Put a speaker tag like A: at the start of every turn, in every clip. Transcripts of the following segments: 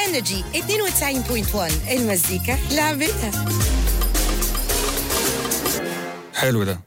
A: انرجي 92.1 المزيكا لعبتها
B: حلو ده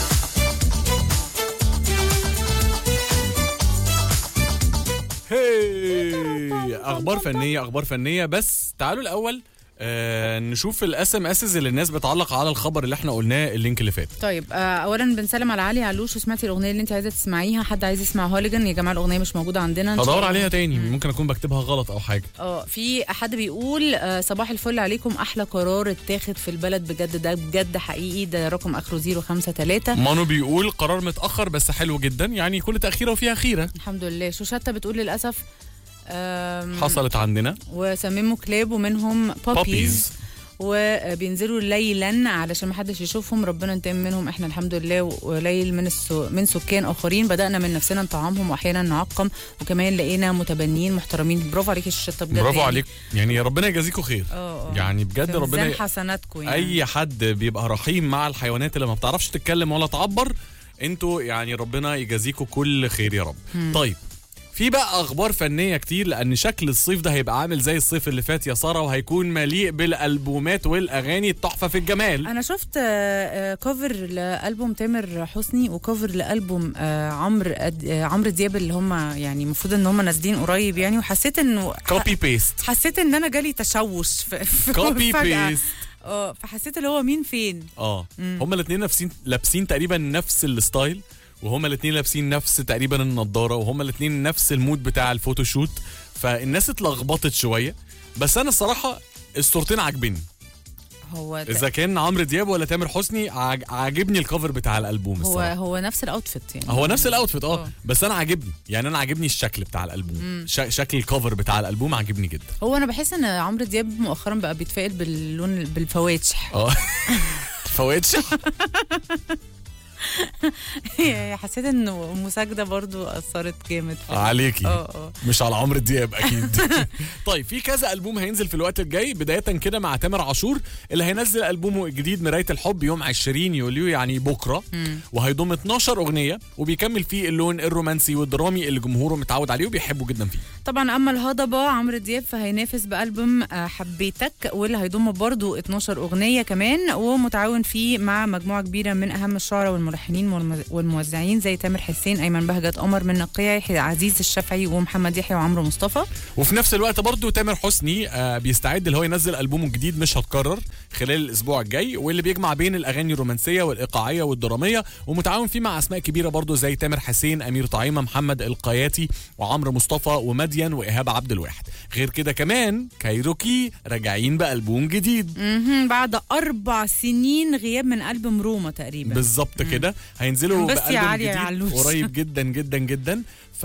C: هي اخبار فنيه اخبار فنيه بس تعالوا الاول آه نشوف الاس ام اسز اللي الناس بتعلق على الخبر اللي احنا قلناه اللينك اللي فات
D: طيب آه اولا بنسلم على علي علوش وسمعتي الاغنيه اللي انت عايزه تسمعيها حد عايز يسمع هوليجان يا جماعه الاغنيه مش موجوده عندنا إن شاء
C: هدور
D: الله.
C: عليها تاني ممكن اكون بكتبها غلط او حاجه
D: اه في حد بيقول آه صباح الفل عليكم احلى قرار اتاخد في البلد بجد ده بجد حقيقي ده رقم اخره 053
C: مانو بيقول قرار متاخر بس حلو جدا يعني كل تاخيره وفيها خيره
D: الحمد لله شوشتة بتقول للاسف آم،
C: حصلت عندنا
D: وسمموا كلاب ومنهم
C: بابيز
D: بابيز وبينزلوا ليلا علشان ما حدش يشوفهم ربنا ينتقم منهم احنا الحمد لله وقليل من السو من سكان اخرين بدانا من نفسنا نطعمهم واحيانا نعقم وكمان لقينا متبنيين محترمين برافو عليك يا شطه بجد
C: برافو
D: يعني.
C: عليك يعني ربنا يجازيكوا خير
D: اه اه
C: يعني بجد
D: في
C: ربنا
D: ميزان حسناتكم يعني
C: اي حد بيبقى رحيم مع الحيوانات اللي ما بتعرفش تتكلم ولا تعبر انتوا يعني ربنا يجازيكوا كل خير يا رب طيب في بقى اخبار فنيه كتير لان شكل الصيف ده هيبقى عامل زي الصيف اللي فات يا ساره وهيكون مليء بالالبومات والاغاني التحفه في الجمال
D: انا شفت آه، آه، كوفر لالبوم تامر حسني وكوفر لالبوم آه، عمرو أد- آه، عمرو دياب اللي هم يعني المفروض ان هم نازلين قريب يعني وحسيت انه
C: كوبي بيست
D: حسيت ان انا جالي تشوش في في-
C: كوبي
D: فجأة.
C: بيست
D: اه فحسيت اللي هو مين فين
C: اه هما الاثنين لابسين لابسين تقريبا نفس الستايل وهما الاثنين لابسين نفس تقريبا النضاره وهما الاثنين نفس المود بتاع الفوتوشوت فالناس اتلخبطت شويه بس انا الصراحه الصورتين عاجبني
D: هو ت-
C: اذا كان عمرو دياب ولا تامر حسني عاج- عاجبني الكفر بتاع الالبوم
D: هو
C: الصراحه
D: هو نفس الاوتفيت يعني
C: هو نفس الاوتفيت اه
D: آه.
C: بس انا عاجبني يعني انا عاجبني الشكل بتاع الالبوم ش- شكل الكفر بتاع الالبوم عاجبني جدا
D: هو انا بحس ان عمرو دياب مؤخرا بقى بيتفائل باللون بالفواتح
C: اه فواتش
D: حسيت انه المساجده برضو اثرت جامد في
C: عليكي
D: اه اه
C: مش على عمرو دياب اكيد طيب في كذا البوم هينزل في الوقت الجاي بدايه كده مع تامر عاشور اللي هينزل البومه الجديد مرايه الحب يوم 20 يوليو يعني بكره وهيضم 12 اغنيه وبيكمل فيه اللون الرومانسي والدرامي اللي جمهوره متعود عليه وبيحبه جدا فيه
D: طبعا اما الهضبه عمرو دياب فهينافس بالبوم آه، حبيتك واللي هيضم برضو 12 اغنيه كمان ومتعاون فيه مع مجموعه كبيره من اهم الشعراء والملحنين والم- والموزعين زي تامر حسين ايمن بهجت قمر من نقيع عزيز الشافعي ومحمد يحيى وعمرو مصطفى
C: وفي نفس الوقت برضو تامر حسني آه بيستعد اللي هو ينزل البومه الجديد مش هتكرر خلال الاسبوع الجاي واللي بيجمع بين الاغاني الرومانسيه والايقاعيه والدراميه ومتعاون فيه مع اسماء كبيره برضو زي تامر حسين امير طعيمه محمد القياتي وعمرو مصطفى ومدين وايهاب عبد الواحد غير كده كمان كايروكي راجعين بالبوم جديد
D: مهم. بعد اربع سنين غياب من البوم روما تقريبا
C: بالظبط كده هينزلوا
D: بس يا
C: بألبوم
D: علي يا
C: جديد
D: علوش.
C: قريب جدا جدا جدا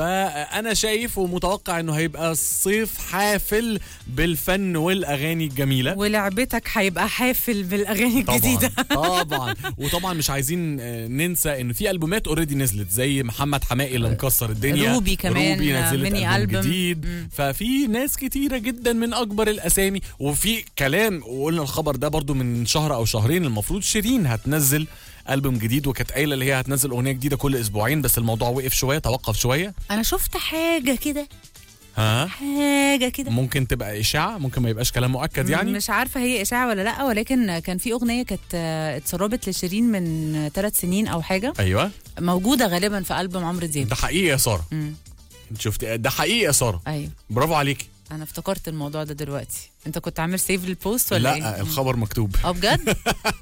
C: فانا شايف ومتوقع انه هيبقى صيف حافل بالفن والاغاني الجميله
D: ولعبتك هيبقى حافل بالاغاني
C: طبعا
D: الجديده
C: طبعا وطبعا مش عايزين آه، ننسى ان في البومات اوريدي نزلت زي محمد حماقي اللي مكسر الدنيا
D: روبي كمان،
C: روبي
D: آه،
C: نزلت
D: ميني
C: ألبوم
D: ألبوم.
C: جديد ففي ناس كتيره جدا من اكبر الاسامي وفي كلام وقلنا الخبر ده برضو من شهر او شهرين المفروض شيرين هتنزل ألبوم جديد وكانت قايله اللي هي هتنزل اغنيه جديده كل اسبوعين بس الموضوع وقف شويه توقف شويه
D: انا شفت حاجه كده
C: ها
D: حاجه كده
C: ممكن تبقى اشاعه ممكن ما يبقاش كلام مؤكد يعني
D: مش عارفه هي اشاعه ولا لا ولكن كان في اغنيه كانت آه، اتسربت لشيرين من ثلاث سنين او حاجه
C: ايوه
D: موجوده غالبا في البوم عمرو دياب
C: ده حقيقي يا ساره
D: مم.
C: انت شفت ده حقيقي يا ساره
D: ايوه
C: برافو عليكي
D: انا افتكرت الموضوع ده دلوقتي انت كنت عامل سيف للبوست ولا
C: لا
D: ايه
C: الخبر مكتوب
D: اه بجد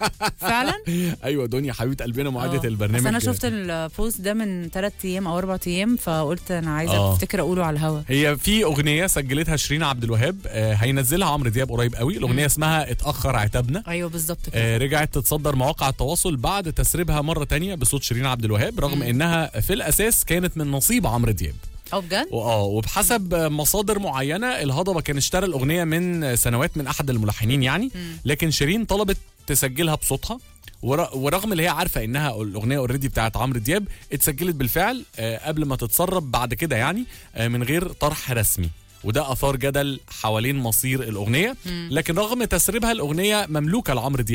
D: فعلا
C: ايوه دنيا حبيبه قلبنا معدة
D: آه.
C: البرنامج
D: بس انا شفت البوست ده من ثلاث ايام او اربع ايام فقلت انا عايزه
C: آه.
D: افتكر اقوله على الهوا
C: هي في اغنيه سجلتها شيرين عبد الوهاب آه هينزلها عمرو دياب قريب قوي الاغنيه اسمها اتاخر عتابنا
D: ايوه بالظبط كده
C: آه رجعت تتصدر مواقع التواصل بعد تسريبها مره تانية بصوت شيرين عبد الوهاب رغم انها في الاساس كانت من نصيب عمرو دياب
D: اه بجد
C: واه وبحسب مصادر معينه الهضبه كان اشترى الاغنيه من سنوات من احد الملحنين يعني لكن شيرين طلبت تسجلها بصوتها ور- ورغم اللي هي عارفه انها الاغنيه اوريدي بتاعت عمرو دياب اتسجلت بالفعل آه، قبل ما تتسرب بعد كده يعني آه، من غير طرح رسمي وده اثار جدل حوالين مصير الاغنيه لكن رغم تسريبها الاغنيه مملوكه لعمرو دياب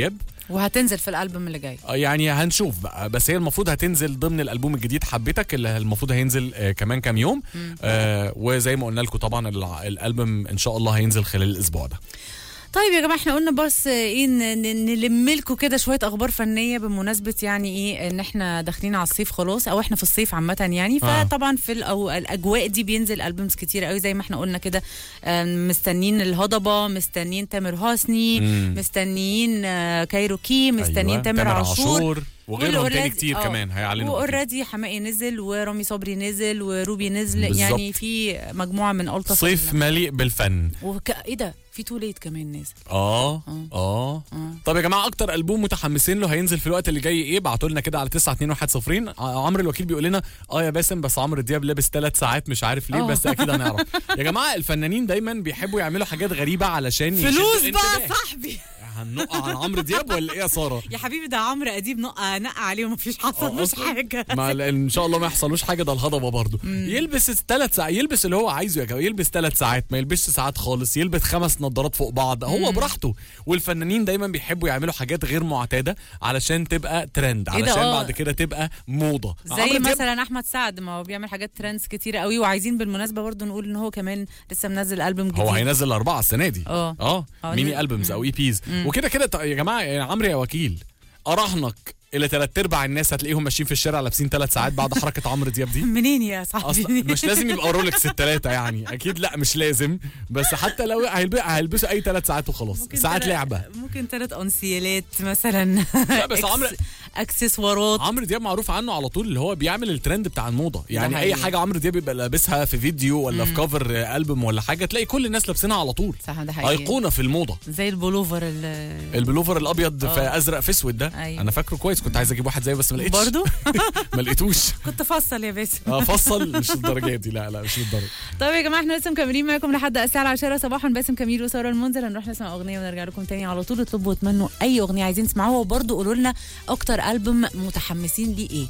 D: وهتنزل في الالبوم اللي جاي
C: آه، يعني هنشوف بقى بس هي المفروض هتنزل ضمن الالبوم الجديد حبيتك اللي المفروض هينزل آه كمان كام يوم آه وزي ما قلنا لكم طبعا الع- الالبوم ان شاء الله هينزل خلال الاسبوع ده
D: طيب يا جماعه احنا قلنا بس ايه ن- ن- نلم لكم كده شويه اخبار فنيه بمناسبه يعني ايه ان احنا داخلين على الصيف خلاص او احنا في الصيف عامه يعني
C: آه.
D: فطبعا في ال- أو الاجواء دي بينزل البومز كتير قوي زي ما احنا قلنا كده آم، مستنيين الهضبه مستنيين تامر حسني
C: مم.
D: مستنيين آه، كايروكي مستنيين
C: أيوة،
D: تامر عاشور
C: وغيرهم تاني
D: والأوراد-
C: كتير
D: آه.
C: كمان هيعلنوا أكيد.
D: واوريدي حماقي نزل ورامي صبري نزل وروبي نزل
C: بالظبط.
D: يعني في مجموعه من الطف
C: صيف مليء بالفن
D: وك... ايه ده في تو ليت كمان نازل
C: اه اه طب يا جماعه اكتر البوم متحمسين له هينزل في الوقت اللي جاي ايه ابعتوا لنا كده على 921 ع- عمرو الوكيل بيقول لنا اه يا باسم بس عمرو دياب لابس ثلاث ساعات مش عارف ليه
D: آه.
C: بس اكيد هنعرف يا جماعه الفنانين دايما بيحبوا يعملوا حاجات غريبه علشان يشدوا
D: فلوس بقى
C: الانتباه.
D: صاحبي
C: هنقع على عمرو دياب ولا ايه يا ساره
D: يا حبيبي ده عمرو اديب نقع نقع عليه ومفيش حصل مش
C: أصلاً؟
D: حاجه
C: ما ل- ان شاء الله ما يحصلوش حاجه ده الهضبه برضه يلبس ثلاث ساعات يلبس اللي هو عايزه يا جماعه يلبس ثلاث ساعات ما يلبسش ساعات خالص يلبس خمس نظارات فوق بعض هو براحته والفنانين دايما بيحبوا يعملوا حاجات غير معتاده علشان تبقى ترند
D: إيه ده؟
C: علشان
D: آه.
C: بعد كده تبقى موضه
D: زي
C: عمرو دياب-
D: مثلا احمد سعد ما هو بيعمل حاجات ترندز كتيره قوي وعايزين بالمناسبه برضو نقول ان هو كمان لسه منزل البوم جديد
C: هو هينزل اربعه السنه دي
D: اه.
C: اه
D: اه،
C: ميني
D: نزل.
C: البومز او اي بيز وكده كده ط- يا جماعه يا عمرو يا وكيل اراهنك الى ثلاث ارباع الناس هتلاقيهم ماشيين في الشارع لابسين ثلاث ساعات بعد حركه عمرو دياب دي
D: منين يا صاحبي
C: اصلا مش لازم يبقى رولكس الثلاثه يعني اكيد لا مش لازم بس حتى لو هيلب- هيلبسوا اي ثلاث ساعات وخلاص
D: ممكن
C: ساعات
D: تلات-
C: لعبه
D: ممكن ثلاث انسيالات مثلا
C: لا بس عمرو
D: اكسسوارات
C: عمرو دياب معروف عنه على طول اللي هو بيعمل الترند بتاع الموضه يعني اي
D: حقيقي.
C: حاجه عمرو دياب يبقى لابسها في فيديو ولا في كفر البوم ولا حاجه تلاقي كل الناس لابسينها على طول
D: صح ده حقيقي
C: ايقونه في الموضه
D: زي البولوفر ال-
C: البلوفر الابيض في
D: اه.
C: ازرق في اسود ده
D: أيوة.
C: انا فاكره كويس كنت عايز اجيب واحد زيه بس ما لقيتش
D: برضو
C: ما لقيتوش
D: كنت فصل يا باسم
C: اه فصل مش للدرجه دي لا لا مش للدرجه
D: طيب يا جماعه احنا لسه مكملين معاكم لحد الساعه 10 صباحا باسم كميل وساره المنذر هنروح نسمع اغنيه ونرجع لكم تاني على طول اطلبوا واتمنوا اي اغنيه عايزين تسمعوها وبرضه قولوا لنا اكتر البوم متحمسين ليه ايه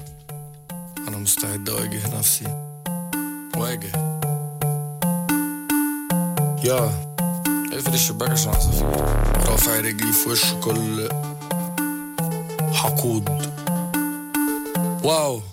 B: أنا مستعد أواجه نفسي واجه يا اقفل الشباك عشان عصافير رافع رجلي في وش كل حقود واو